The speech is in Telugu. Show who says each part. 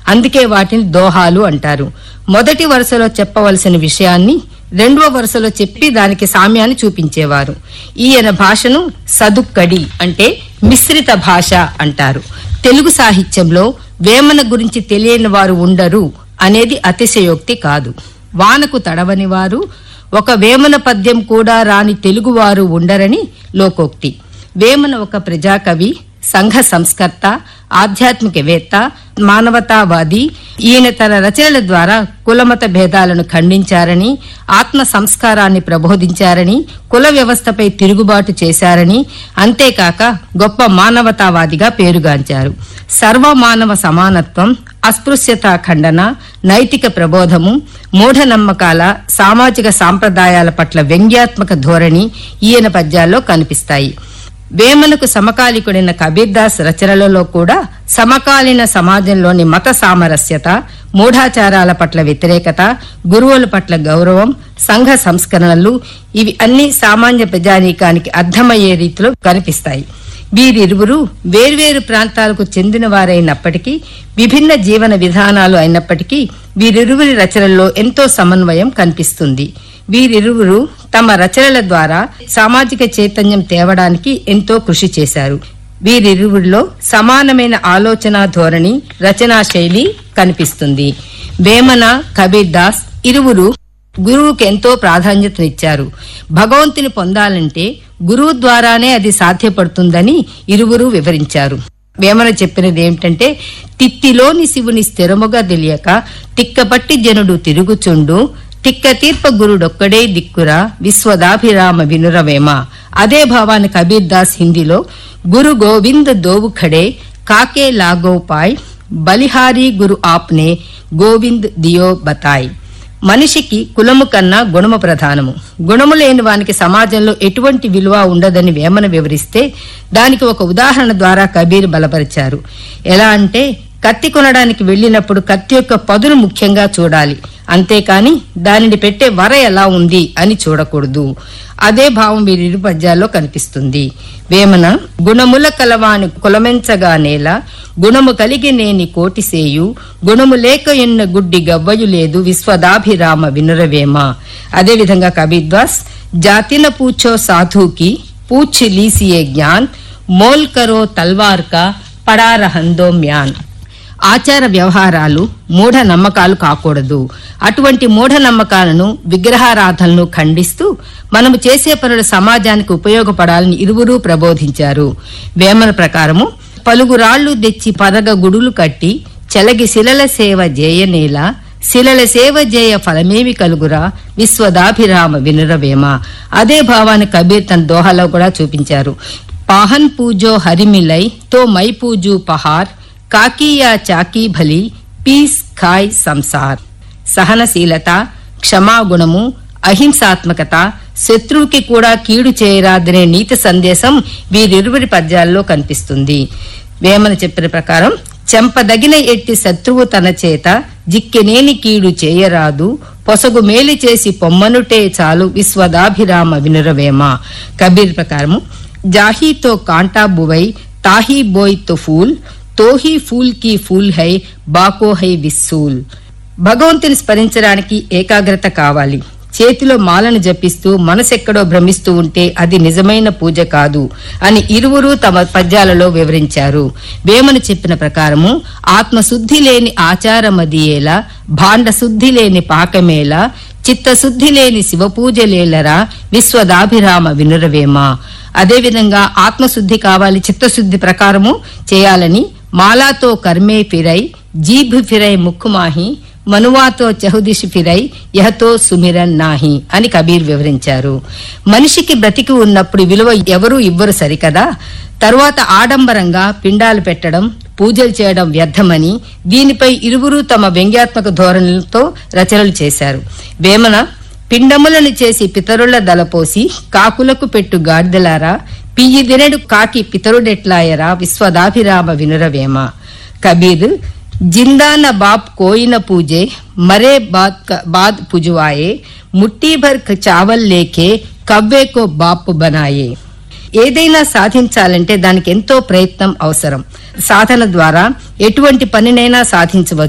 Speaker 1: అందుకే వాటిని దోహాలు అంటారు మొదటి వరుసలో చెప్పవలసిన విషయాన్ని రెండవ వరుసలో చెప్పి దానికి సామ్యాన్ని చూపించేవారు ఈయన భాషను సదుక్కడి అంటే మిశ్రిత భాష అంటారు తెలుగు సాహిత్యంలో వేమన గురించి తెలియని వారు ఉండరు అనేది అతిశయోక్తి కాదు వానకు తడవని వారు ఒక వేమన పద్యం కూడా రాని తెలుగువారు ఉండరని లోకోక్తి వేమన ఒక ప్రజాకవి సంఘ సంస్కర్త ఆధ్యాత్మికవేత్త మానవతావాది ఈయన తన రచనల ద్వారా కులమత భేదాలను ఖండించారని ఆత్మ సంస్కారాన్ని ప్రబోధించారని కుల వ్యవస్థపై తిరుగుబాటు చేశారని అంతేకాక గొప్ప మానవతావాదిగా పేరుగాంచారు సర్వమానవ సమానత్వం అస్పృశ్యత ఖండన నైతిక ప్రబోధము మూఢనమ్మకాల సామాజిక సాంప్రదాయాల పట్ల వ్యంగ్యాత్మక ధోరణి ఈయన పద్యాల్లో కనిపిస్తాయి వేమనకు సమకాలికుడైన కబీర్దాస్ రచనలలో కూడా సమకాలీన సమాజంలోని మత సామరస్యత మూఢాచారాల పట్ల వ్యతిరేకత గురువుల పట్ల గౌరవం సంఘ సంస్కరణలు ఇవి అన్ని సామాన్య ప్రజానీకానికి అర్థమయ్యే రీతిలో కనిపిస్తాయి వీరిరువురు వేర్వేరు ప్రాంతాలకు చెందిన వారైనప్పటికీ విభిన్న జీవన విధానాలు అయినప్పటికీ వీరిరువురి రచనల్లో ఎంతో సమన్వయం కనిపిస్తుంది వీరిరువురు తమ రచనల ద్వారా సామాజిక చైతన్యం తేవడానికి ఎంతో కృషి చేశారు వీరిరువురిలో సమానమైన ఆలోచన ధోరణి రచనా శైలి కనిపిస్తుంది వేమన కబీర్ దాస్ ఇరువురు గురువుకి ఎంతో ప్రాధాన్యతనిచ్చారు భగవంతుని పొందాలంటే గురువు ద్వారానే అది సాధ్యపడుతుందని ఇరువురు వివరించారు వేమన చెప్పినది ఏమిటంటే తిత్తిలోని శివుని స్థిరముగా తెలియక తిక్కపట్టి జనుడు తిరుగుచుండు తిక్క తీర్ప గురుడొక్కడే దిక్కురా విశ్వదాభిరామ వినురవేమ అదే భావాన్ని కబీర్ దాస్ హిందీలో గురు గోవింద దోవు ఖడే కాకే లాగో పాయ్ బలిహారీ గురు ఆప్నే గోవింద్ దియో బతాయ్ మనిషికి కులము కన్నా గుణము ప్రధానము గుణము లేని వానికి సమాజంలో ఎటువంటి విలువ ఉండదని వేమన వివరిస్తే దానికి ఒక ఉదాహరణ ద్వారా కబీర్ బలపరిచారు ఎలా అంటే కత్తి కొనడానికి వెళ్ళినప్పుడు కత్తి యొక్క పదును ముఖ్యంగా చూడాలి అంతేకాని దానిని పెట్టే వర ఎలా ఉంది అని చూడకూడదు అదే భావం వీరిరు పద్యాల్లో కనిపిస్తుంది వేమన గుణముల కలవాని కులమెంచగా నేల గుణము కలిగి నేని కోటిసేయు గుణము లేక ఎన్న గుడ్డి గవ్వయు లేదు విశ్వదాభిరామ వినురవేమ అదేవిధంగా కబీర్దాస్ జాతిన పూచో సాధుకి పూచి లీసియే జ్ఞాన్ మోల్ కరో తల్వార్ కా పడారహందో మ్యాన్ ఆచార వ్యవహారాలు మూఢ నమ్మకాలు కాకూడదు అటువంటి మూఢ నమ్మకాలను విగ్రహారాధనను ఖండిస్తూ మనము చేసే పనులు సమాజానికి ఉపయోగపడాలని ఇరువురూ ప్రబోధించారు వేమన ప్రకారము పలుగురాళ్లు తెచ్చి పదగ గుడులు కట్టి చెలగి శిలల సేవ జేయనేల శిలల సేవ జేయ ఫలమేమి కలుగురా విశ్వదాభిరామ వినురవేమ అదే భావాన్ని కబీర్ తన దోహలో కూడా చూపించారు పాహన్ పూజో హరిమిలై తో మై పూజు పహార్ కాకీయా చాకీ భలి పీస్ ఖాయ్ సంసార్ సహనశీలత క్షమాగుణము అహింసాత్మకత శత్రువుకి కూడా కీడు చేయరాదనే నీతి సందేశం వీరిరువురి పద్యాల్లో కనిపిస్తుంది వేమన చెప్పిన ప్రకారం చెంపదగిన ఎట్టి శత్రువు తన చేత జిక్కెనేని కీడు చేయరాదు పొసగు మేలు చేసి పొమ్మనుటే చాలు విశ్వదాభిరామ వినురవేమ కబీర్ ప్రకారము జాహీతో కాంటా బువై తాహీ బోయ్ తో ఫూల్ తోహీ ఫూల్ కి ఫూల్ హై బాకో హై విస్సూల్ భగవంతుని స్మరించడానికి ఏకాగ్రత కావాలి చేతిలో మాలను జపిస్తూ మనసెక్కడో భ్రమిస్తూ ఉంటే అది నిజమైన పూజ కాదు అని ఇరువురు తమ పద్యాలలో వివరించారు వేమను చెప్పిన ప్రకారము ఆత్మశుద్ధి లేని ఆచారమదియేలా భాండ శుద్ధి లేని పాకమేలా చిత్తశుద్ధి లేని శివపూజలేలరా విశ్వదాభిరామ వినురవేమ అదేవిధంగా ఆత్మశుద్ధి కావాలి చిత్తశుద్ధి ప్రకారము చేయాలని మాలాతో కర్మే ఫిరై జీభ్ ఫిరై ముక్కుమాహి మనువాతో చహుదిషి ఫిరై యహతో సుమిరన్ నాహి అని కబీర్ వివరించారు మనిషికి బ్రతికి ఉన్నప్పుడు విలువ ఎవరూ ఇవ్వరు సరికదా తరువాత ఆడంబరంగా పిండాలు పెట్టడం పూజలు చేయడం వ్యర్థమని దీనిపై ఇరువురు తమ వ్యంగ్యాత్మక ధోరణులతో రచనలు చేశారు వేమన పిండములను చేసి పితరుల దలపోసి కాకులకు పెట్టు గాడిదలారా పియ్యి దినడు కాకి పితరుడెట్లాయరా విశ్వదాభిరామ వినురవేమ కబీర్ జిందాన బాప్ కోయిన పూజే మరే బాద్ క- బాద్ పుజువాయే ముట్టీ భర్ క- చావల్ లేకే కవ్వే కో బాప్ బనాయే ఏదైనా సాధించాలంటే దానికి ఎంతో ప్రయత్నం అవసరం సాధన ద్వారా ఎటువంటి పనినైనా సాధించవచ్చు